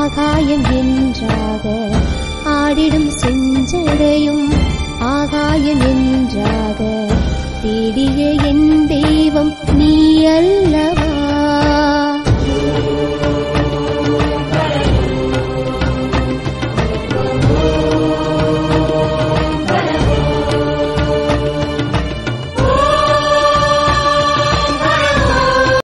ஆகாயம் என்றாக ஆடிடும் செஞ்சடையும் ஆகாயம் என்றாக தேடிய என் தெய்வம் நீ அல்லவா